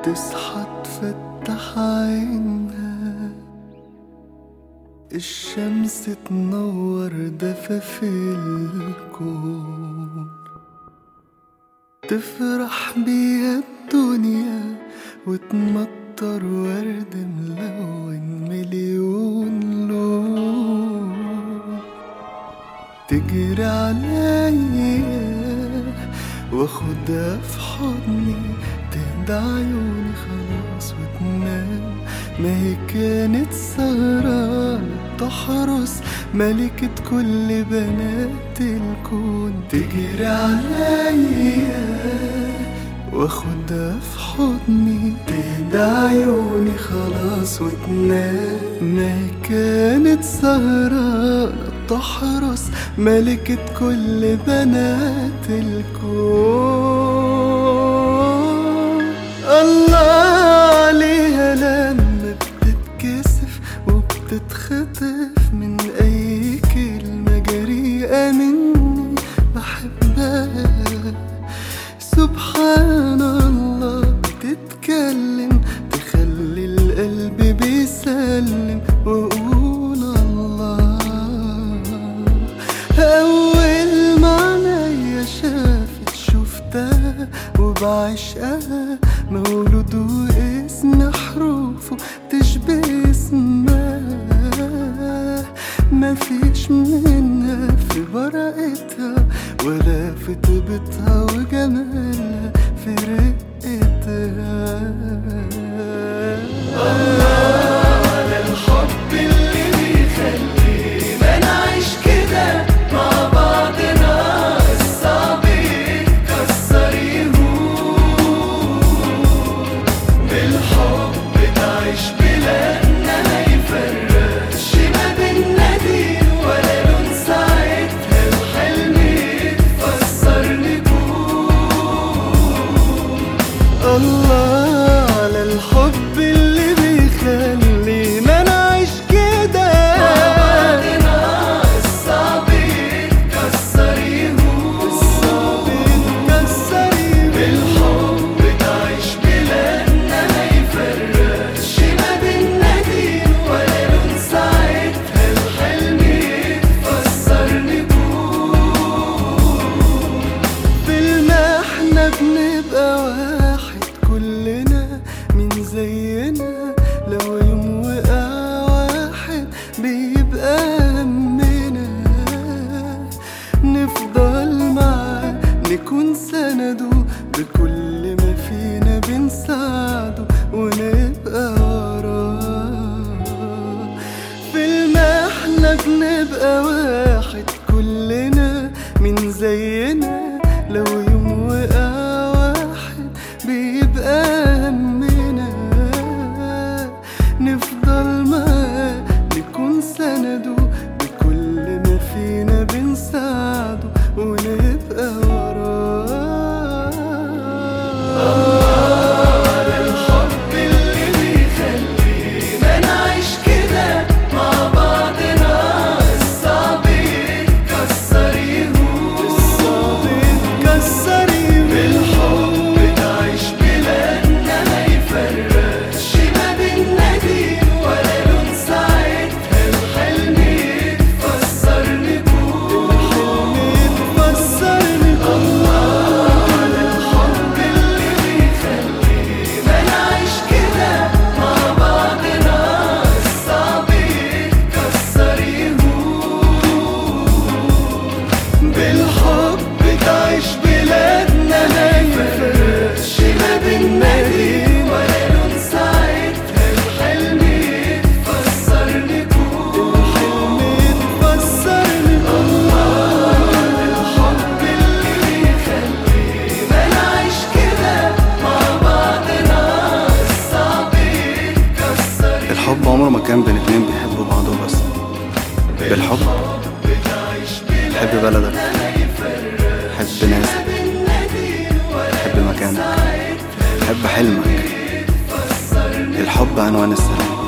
تصحى تفتح عينها الشمس تنور دفف الكون تفرح بيها الدنيا وتمطر ورد ملون مليون لون تجري عليا واخدها في حضني تهدى عيوني خلاص وتنام ما هي كانت سهرانة تحرس ملكة كل بنات الكون تجري عليا واخدها في حضني تهدى عيوني خلاص وتنام ما كانت سهرانة تحرس ملكة كل بنات الكون الله عليها لما بتتكسف وبتتخطف من أي كلمة جريئة مني بحبها سبحان الله بتتكلم تخلي القلب بيسلم وقول الله أول ما عينيا شافت شفتها وبعشقها مولود واسم حروفه تشبه اسمها مفيش منها في براءتها ولا في طيبتها وجمالها في رقتها على الحب اللي بيخلينا نعيش كده مع بعضنا الصعب يتكسر يهون بالحب تعيش بلادنا ما يفرقش ما بينا دين ولا لون ساعتها الحلم يتفسر نجوم الله على الحب اللي بيخلينا نعيش كده الصعب يتكسر يهون الصعب يتكسر يهون بالحب تعيش بلادنا ما يفرقش ما بينا دين ولا لون ساعتها الحلم يتفسر نجوم بالمحنة بنبقى واحد كلنا من زينا لو يوم وقع واحد بيبقى همنا نفضل معاه نكون سنده بكل ما فينا بنساعده ونبقى وراه في المحنة بنبقى واحد كلنا من زينا لو يوم وقع واحد بيبقى همنا نفضل معاه نكون سنده بكل ما فينا بنساعده ونبقى وراه على الحب اللي بيخلينا نعيش كده مع بعضنا الصعب يتكسر يهون الصعب يتكسر يهون بالحب تعيش بلادنا ما يفرقش ما بينا دين ولا لون ساعتها الحلم يتفسر نجوم الحلم يتفسر نجوم الله على الحب اللي بيخلينا نعيش كده مع بعضنا الصعب يتكسر يهون بالحب تعيش بلادنا ما يفرقش ما بينا دين ولا لون ساعتها الحلم يتفسر نجوم الحلم يتفسر نجوم الله على الحب اللي بيخلينا نعيش كده مع بعضنا الصعب يتكسر الحب عمره ما كان بين اتنين بيحبوا بعض وبس بالحب حب بلدك حب ناسك حب مكانك حب حلمك الحب عنوان السلام